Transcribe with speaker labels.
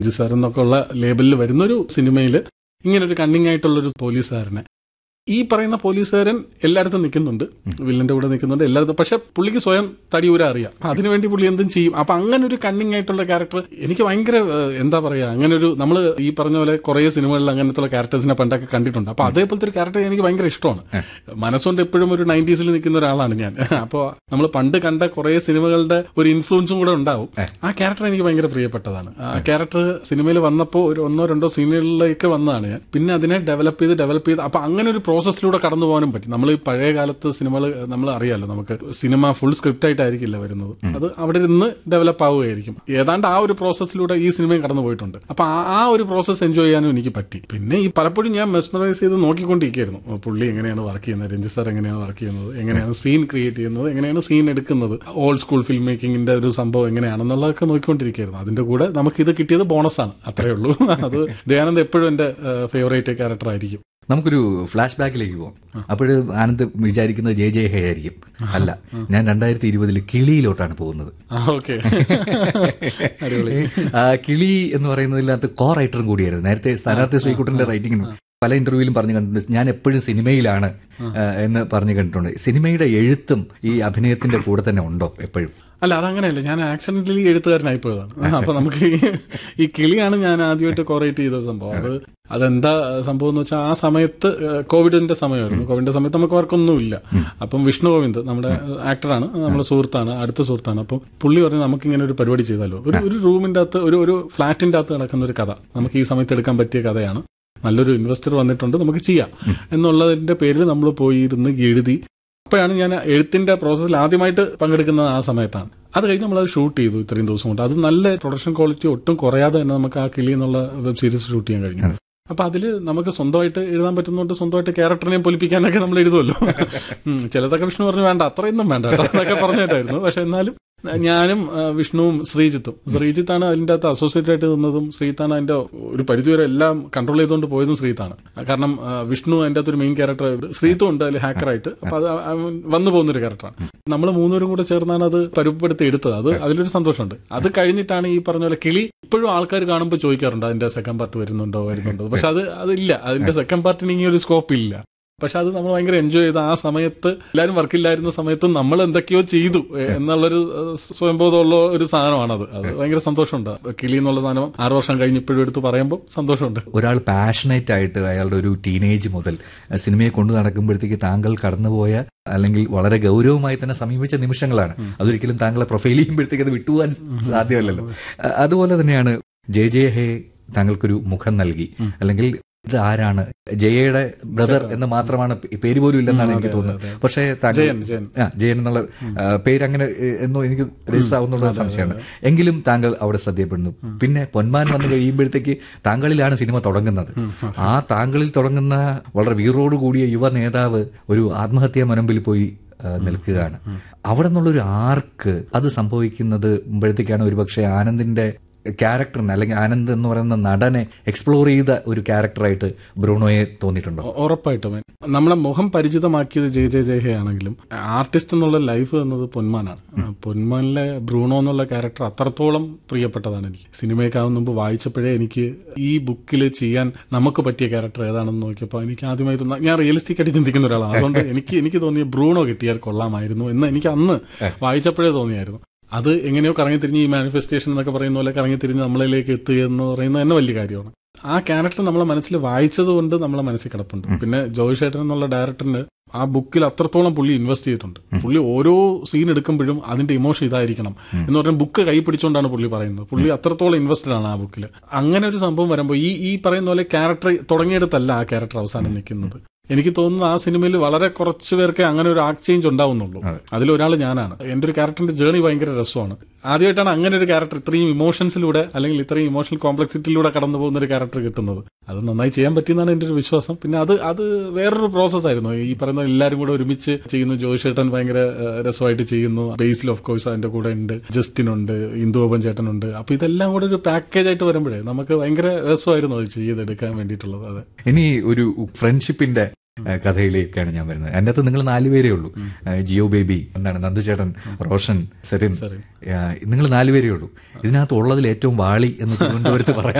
Speaker 1: G sir എന്നൊക്കെ ഉള്ള ലേബലിൽ വരുന്നൊരു സിനിമയിൽ ഇങ്ങനെ ഒരു കണ്ണിങ് ആയിട്ടുള്ള ഒരു പോലീസുകാരനെ ഈ പറയുന്ന പോലീസുകാരൻ എല്ലായിടത്തും നിൽക്കുന്നുണ്ട് വില്ലന്റെ കൂടെ നിൽക്കുന്നുണ്ട് എല്ലായിടത്തും പക്ഷെ പുള്ളിക്ക് സ്വയം തടിയൂര അറിയാം അപ്പൊ അതിനുവേണ്ടി പുള്ളി എന്തും ചെയ്യും അപ്പൊ അങ്ങനെ ഒരു കണ്ണിങ് ആയിട്ടുള്ള ക്യാരക്ടർ എനിക്ക് ഭയങ്കര ഏഹ്, എന്താ പറയാ അങ്ങനെ ഒരു നമ്മൾ ഈ പറഞ്ഞ പോലെ കുറെ സിനിമകളിൽ അങ്ങനത്തെ ക്യാരക്ടേഴ്സിനെ പണ്ടൊക്കെ കണ്ടിട്ടുണ്ട് അപ്പൊ അതേപോലത്തെ ഒരു ക്യാരക്ടർ എനിക്ക് ഭയങ്കര ഇഷ്ടമാണ് മനസ്സുകൊണ്ട് എപ്പോഴും ഒരു നയൻറ്റീസിൽ നിൽക്കുന്ന ഒരാളാണ് ഞാൻ അപ്പോൾ നമ്മൾ പണ്ട് കണ്ട കുറെ സിനിമകളുടെ ഒരു ഇൻഫ്ലുവൻസും കൂടെ ഉണ്ടാവും ആ ക്യാരക്ടർ എനിക്ക് ഭയങ്കര പ്രിയപ്പെട്ടതാണ് ആ ക്യാരക്ടർ സിനിമയിൽ വന്നപ്പോൾ ഒരു ഒന്നോ രണ്ടോ സീനുകളിലേക്ക് വന്നതാണ് ഞാൻ പിന്നെ അതിനെ ഡെവലപ്പ് ചെയ്ത് ഡെവലപ്പ് ചെയ്ത് അപ്പൊ അങ്ങനെ ഒരു പ്രോസസ്സിലൂടെ കടന്നു പോകാനും പറ്റും നമ്മൾ ഈ പഴയ കാലത്ത് സിനിമകൾ നമ്മൾ അറിയാലോ നമുക്ക് സിനിമ ഫുൾ സ്ക്രിപ്റ്റ് ആയിട്ടായിരിക്കില്ല വരുന്നത് അത് അവിടെ നിന്ന് ഡെവലപ്പ് ആവുകയായിരിക്കും ഏതാണ്ട് ആ ഒരു പ്രോസസ്സിലൂടെ ഈ സിനിമയും കടന്നു പോയിട്ടുണ്ട് അപ്പൊ ആ- ആ ഒരു പ്രോസസ്സ് എൻജോയ് ചെയ്യാനും എനിക്ക് പറ്റി പിന്നെ ഈ പലപ്പോഴും ഞാൻ മെസ്മറൈസ് ചെയ്ത് നോക്കിക്കൊണ്ടിരിക്കുകയായിരുന്നു ഓ, പുള്ളി എങ്ങനെയാണ് വർക്ക് ചെയ്യുന്നത് രഞ്ജിത് സാർ എങ്ങനെയാണ് വർക്ക് ചെയ്യുന്നത് എങ്ങനെയാണ് സീൻ ക്രിയേറ്റ് ചെയ്യുന്നത് എങ്ങനെയാണ് സീൻ എടുക്കുന്നത് ഓൾഡ് സ്കൂൾ ഫിലിം മേക്കിങ്ങിന്റെ ഒരു സംഭവം എങ്ങനെയാണെന്നുള്ളതൊക്കെ നോക്കിക്കൊണ്ടിരിക്കുകയായിരുന്നു അതിന്റെ കൂടെ നമുക്ക് ഇത് കിട്ടിയത് ബോണസാണ് അത്രേ ഉള്ളൂ അത് ദയാനന്ദ് എപ്പോഴും എന്റെ ഫേവറേറ്റ് ക്യാരക്ടർ ആയിരിക്കും
Speaker 2: നമുക്കൊരു ഫ്ലാഷ് ബാക്കിലേക്ക് പോകാം അപ്പോഴ് ആനന്ദ് വിചാരിക്കുന്നത് ജെ ജെ ഹേ ആയിരിക്കും അല്ല ഞാൻ രണ്ടായിരത്തി ഇരുപതിൽ കിളിയിലോട്ടാണ് പോകുന്നത്
Speaker 1: ആ ഓക്കെ അടിപൊളി
Speaker 2: ആ, കിളി എന്ന് പറയുന്നതിനകത്ത് കോ റൈറ്ററും കൂടിയായിരുന്നു നേരത്തെ സ്ഥാനാർത്ഥി ശ്രീകുട്ടന്റെ റൈറ്റിംഗിനും പല ഇന്റർവ്യൂവിലും പറഞ്ഞു കണ്ടിട്ടുണ്ട് ഞാൻ എപ്പോഴും സിനിമയിലാണ് ആ, എന്ന് പറഞ്ഞു കണ്ടിട്ടുണ്ട് സിനിമയുടെ എഴുത്തും ഈ അഭിനയത്തിന്റെ കൂടെ തന്നെ ഉണ്ടോ എപ്പോഴും
Speaker 1: അല്ല അതങ്ങനെയല്ല ഞാൻ ആക്സിഡന്റലി എഴുത്തുകാരനായി പോയതാണ് അപ്പൊ നമുക്ക് ഈ- ഈ കിളിയാണ് ഞാൻ ആദ്യമായിട്ട് കോറേറ്റ് ചെയ്ത സംഭവം അത് അതെന്താ സംഭവം എന്ന് വെച്ചാൽ ആ സമയത്ത് ഏഹ്, കോവിഡിന്റെ സമയമായിരുന്നു കോവിഡിന്റെ സമയത്ത് നമുക്ക് വർക്കൊന്നുമില്ല അപ്പം വിഷ്ണു ഗോവിന്ദ് നമ്മുടെ ആക്ടറാണ് നമ്മുടെ സുഹൃത്താണ് അടുത്ത സുഹൃത്താണ് അപ്പം പുള്ളി പറഞ്ഞു നമുക്ക് ഇങ്ങനെ ഒരു പരിപാടി ചെയ്താലോ ഒരു ഒരു റൂമിന്റെ അകത്ത് ഒരു ഒരു ഫ്ലാറ്റിന്റെ അകത്ത് നടക്കുന്ന ഒരു കഥ നമുക്ക് ഈ സമയത്ത് എടുക്കാൻ പറ്റിയ കഥയാണ് നല്ലൊരു ഇൻവെസ്റ്റർ വന്നിട്ടുണ്ട് നമുക്ക് ചെയ്യാം എന്നുള്ളതിന്റെ പേരിൽ നമ്മൾ പോയി ഇരുന്ന് എഴുതി അപ്പോഴാണ് ഞാൻ എഴുത്തിന്റെ പ്രോസസ്സിൽ ആദ്യമായിട്ട് പങ്കെടുക്കുന്നത് ആ സമയത്താണ് അത് കഴിഞ്ഞ് നമ്മൾ അത് ഷൂട്ട് ചെയ്തു ഇത്രയും ദിവസം കൊണ്ട് അത് നല്ല പ്രൊഡക്ഷൻ ക്വാളിറ്റി ഒട്ടും കുറയാതെ തന്നെ നമുക്ക് ആ കിളി എന്നുള്ള വെബ് സീരീസ് ഷൂട്ട് ചെയ്യാൻ കഴിഞ്ഞു അപ്പൊ അതിൽ നമുക്ക് സ്വന്തമായിട്ട് എഴുതാൻ പറ്റുന്നതുകൊണ്ട് സ്വന്തമായിട്ട് ക്യാരക്ടറിനെയും പൊലിപ്പിക്കാനൊക്കെ നമ്മൾ എഴുതുമല്ലോ ഉം, ചിലതൊക്കെ വിഷ്ണു പറഞ്ഞു വേണ്ട അത്രയൊന്നും വേണ്ട കേട്ടോ എന്നൊക്കെ പറഞ്ഞിട്ടായിരുന്നു പക്ഷെ എന്നാലും ഞാനും ആ, വിഷ്ണുവും ശ്രീജിത്തും ശ്രീജിത്താണ് അതിന്റെ അകത്ത് അസോസിയേറ്റ് ആയിട്ട് നിന്നതും ശ്രീജിത്താണ് അതിന്റെ ഒരു പരിധിവരെ എല്ലാം കൺട്രോൾ ചെയ്തുകൊണ്ട് പോയതും ശ്രീജിത്താണ് കാരണം ആ, വിഷ്ണു അതിന്റെ അകത്ത് ഒരു മെയിൻ ക്യാരക്ടർ ശ്രീജിത്തും ഉണ്ട് അതിൽ ഹാക്കറായിട്ട് അപ്പൊ അത് അവൻ വന്നു പോകുന്ന ഒരു ക്യാരക്ടറാണ് നമ്മൾ മൂന്നുപേരും കൂടെ ചേർന്നാണ് അത് പരുപ്പെടുത്തി എടുത്തത് അത് അതിലൊരു സന്തോഷമുണ്ട് അത് കഴിഞ്ഞിട്ടാണ് ഈ പറഞ്ഞ പോലെ കിളി ഇപ്പോഴും ആൾക്കാർ കാണുമ്പോൾ ചോദിക്കാറുണ്ട് അതിന്റെ സെക്കൻഡ് പാർട്ട് വരുന്നുണ്ടോ വരുന്നുണ്ടോ പക്ഷെ അത് അതില്ല അതിന്റെ സെക്കൻഡ് പാർട്ടിന് ഇനി ഒരു സ്കോപ്പ് ഇല്ല പക്ഷെ അത് നമ്മൾ ഭയങ്കര എൻജോയ് ചെയ്ത് ആ സമയത്ത് എല്ലാവരും വർക്കില്ലായിരുന്ന സമയത്ത് നമ്മൾ എന്തൊക്കെയോ ചെയ്തു എ, എന്നുള്ളൊരു ഏഹ്, സ്വയംബോധമുള്ള ഒരു സാധനമാണത് അത് ഭയങ്കര സന്തോഷമുണ്ട് കിളി എന്നുള്ള സാധനം ആറു വർഷം കഴിഞ്ഞ് ഇപ്പോഴും എടുത്ത് പറയുമ്പോൾ സന്തോഷമുണ്ട്
Speaker 2: ഒരാൾ പാഷനേറ്റ് ആയിട്ട് അയാളുടെ ഒരു ടീനേജ് മുതൽ അഹ് സിനിമയെ കൊണ്ടു നടക്കുമ്പോഴത്തേക്ക് താങ്കൾ കടന്നുപോയ അല്ലെങ്കിൽ വളരെ ഗൗരവമായി തന്നെ സമീപിച്ച നിമിഷങ്ങളാണ് അതൊരിക്കലും താങ്കളെ പ്രൊഫൈൽ ചെയ്യുമ്പോഴത്തേക്ക് അത് വിട്ടുപോകാൻ സാധ്യമല്ലല്ലോ അഹ് അതുപോലെ തന്നെയാണ് ജെ ജെ ഹേ താങ്കൾക്കൊരു മുഖം നൽകി അല്ലെങ്കിൽ ഇത് ആരാണ് ജയയുടെ ബ്രദർ എന്ന് മാത്രമാണ് പേ- പേര് പോലും ഇല്ലെന്നാണ് എനിക്ക് തോന്നുന്നത് പക്ഷേ താങ്കൾ
Speaker 1: ജയൻ ജയൻ
Speaker 2: ആ ജയൻ എന്നുള്ള ആ, പേര് അങ്ങനെ ഏഹ്, എന്നോ എനിക്ക് രജിസ്റ്റർ ആവുന്നുള്ള സംശയമാണ് എങ്കിലും താങ്കൾ അവിടെ ശ്രദ്ധയപ്പെടുന്നു പിന്നെ പൊന്മാൻ വന്നു കഴിയുമ്പോഴത്തേക്ക് താങ്കളിലാണ് സിനിമ തുടങ്ങുന്നത് ആ താങ്കളിൽ തുടങ്ങുന്ന വളരെ വീറോട് കൂടിയ യുവ നേതാവ് ഒരു ആത്മഹത്യാ മുനമ്പിൽ പോയി ആ, നിൽക്കുകയാണ് അവിടെ നിന്നുള്ളൊരു ആർക്ക് അത് സംഭവിക്കുന്നത് മ്പോഴത്തേക്കാണ് ഒരുപക്ഷെ ആനന്ദിന്റെ ക്യാരക്ടറിനെ അല്ലെങ്കിൽ ആനന്ദ് എന്ന് പറയുന്ന നടനെ എക്സ്പ്ലോർ ചെയ്ത ഒരു ക്യാരക്ടറായിട്ട് ബ്രൂണോയെ തോന്നിയിട്ടുണ്ടോ
Speaker 1: ഉ- ഉറപ്പായിട്ടും നമ്മളെ മുഖം പരിചിതമാക്കിയത് ജെ ജെ ജെ ആണെങ്കിലും ആർട്ടിസ്റ്റ് എന്നുള്ള ലൈഫ് എന്നത് പൊന്മാനാണ് ആ, പൊന്മാനിലെ ബ്രൂണോ എന്നുള്ള ക്യാരക്ടർ അത്രത്തോളം പ്രിയപ്പെട്ടതാണ് എനിക്ക് സിനിമയൊക്കെ ആവുന്ന മുമ്പ് വായിച്ചപ്പോഴേ എനിക്ക് ഈ ബുക്കിൽ ചെയ്യാൻ നമുക്ക് പറ്റിയ ക്യാരക്ടർ ഏതാണെന്ന് നോക്കിയപ്പോൾ എനിക്ക് ആദ്യമായി തോന്നുന്ന ഞാൻ റിയലിസ്റ്റിക് ആയിട്ട് ചിന്തിക്കുന്ന ഒരാളാണ് അതുകൊണ്ട് എനിക്ക് എനിക്ക് തോന്നിയ ബ്രൂണോ കിട്ടിയാൽ കൊള്ളാമായിരുന്നു എന്ന് എനിക്ക് അന്ന് വായിച്ചപ്പോഴേ തോന്നിയായിരുന്നു അത് എങ്ങനെയോ കറങ്ങിത്തിരിഞ്ഞ് ഈ മാനിഫെസ്റ്റേഷൻ എന്നൊക്കെ പറയുന്ന പോലെ കറങ്ങിത്തിരിഞ്ഞ് നമ്മളിലേക്ക് എത്തുക എന്ന് പറയുന്നത് തന്നെ വലിയ കാര്യമാണ് ആ ക്യാരക്ടർ നമ്മളെ മനസ്സിൽ വായിച്ചത് കൊണ്ട് നമ്മളെ മനസ്സിൽ കിടപ്പുണ്ട് പിന്നെ ജോയ് ഷേട്ടൻ എന്നുള്ള ഡയറക്ടറിന് ആ ബുക്കിൽ അത്രത്തോളം പുള്ളി ഇൻവെസ്റ്റ് ചെയ്തിട്ടുണ്ട് പുള്ളി ഓരോ സീൻ എടുക്കുമ്പോഴും അതിന്റെ ഇമോഷൻ ഇതായിരിക്കണം എന്ന് പറഞ്ഞാൽ ബുക്ക് കൈ പിടിച്ചുകൊണ്ടാണ് പുള്ളി പറയുന്നത് പുള്ളി അത്രത്തോളം ഇൻവെസ്റ്റഡ് ആണ് ആ ബുക്കിൽ അങ്ങനെ ഒരു സംഭവം വരുമ്പോൾ ഈ ഈ പറയുന്ന പോലെ ക്യാരക്ടർ തുടങ്ങിയെടുത്തല്ല ആ ക്യാരക്ടർ അവസാനം നിൽക്കുന്നത് എനിക്ക് തോന്നുന്നു ആ സിനിമയിൽ വളരെ കുറച്ച് പേർക്ക് അങ്ങനെ ഒരു ആക്ട് ചേഞ്ച് ഉണ്ടാവുന്നുള്ളൂ അതിലൊരാൾ ഞാനാണ് എന്റെ ഒരു ക്യാരക്ടറിന്റെ ജേണി ഭയങ്കര രസമാണ് ആദ്യമായിട്ടാണ് അങ്ങനെ ഒരു ക്യാരക്ടർ ഇത്രയും ഇമോഷൻസിലൂടെ അല്ലെങ്കിൽ ഇത്രയും ഇമോഷണൽ കോംപ്ലക്സിറ്റിയിലൂടെ കടന്നു പോകുന്ന ഒരു ക്യാരക്ടർ കിട്ടുന്നത് അത് നന്നായി ചെയ്യാൻ പറ്റിയെന്നാണ് എന്റെ ഒരു വിശ്വാസം പിന്നെ അത് അത് വേറൊരു പ്രോസസ് ആയിരുന്നു ഈ പറയുന്ന എല്ലാവരും കൂടെ ഒരുമിച്ച് ചെയ്യുന്നു ജോയ് ചേട്ടൻ ഭയങ്കര ഏഹ്, രസമായിട്ട് ചെയ്യുന്നു ബേസിൽ ഓഫ് കോഴ്സ് അതിന്റെ കൂടെ ഉണ്ട് ജസ്റ്റിൻ ഉണ്ട് ഇന്ദുബൻ ചേട്ടനുണ്ട് അപ്പൊ ഇതെല്ലാം കൂടെ ഒരു പാക്കേജ് ആയിട്ട് വരുമ്പോഴേ നമുക്ക് ഭയങ്കര രസമായിരുന്നു അത് ചെയ്തെടുക്കാൻ വേണ്ടിയിട്ടുള്ളത് അതെ
Speaker 2: ഇനി ഒരു ഫ്രണ്ട്ഷിപ്പിന്റെ ആ, കഥയിലേക്കാണ് ഞാൻ വരുന്നത് അതിൻ്റെ അകത്ത് നിങ്ങൾ നാലുപേരേ ഉള്ളൂ ആ, ജിയോ ബേബി എന്താണ് നന്ദുചേട്ടൻ റോഷൻ സെറിൻ നിങ്ങൾ നാലുപേരേ ഉള്ളൂ ഇതിനകത്ത് ഉള്ളതിൽ ഏറ്റവും വാളി എന്ന് തിരുവനന്തപുരത്ത് പറയാം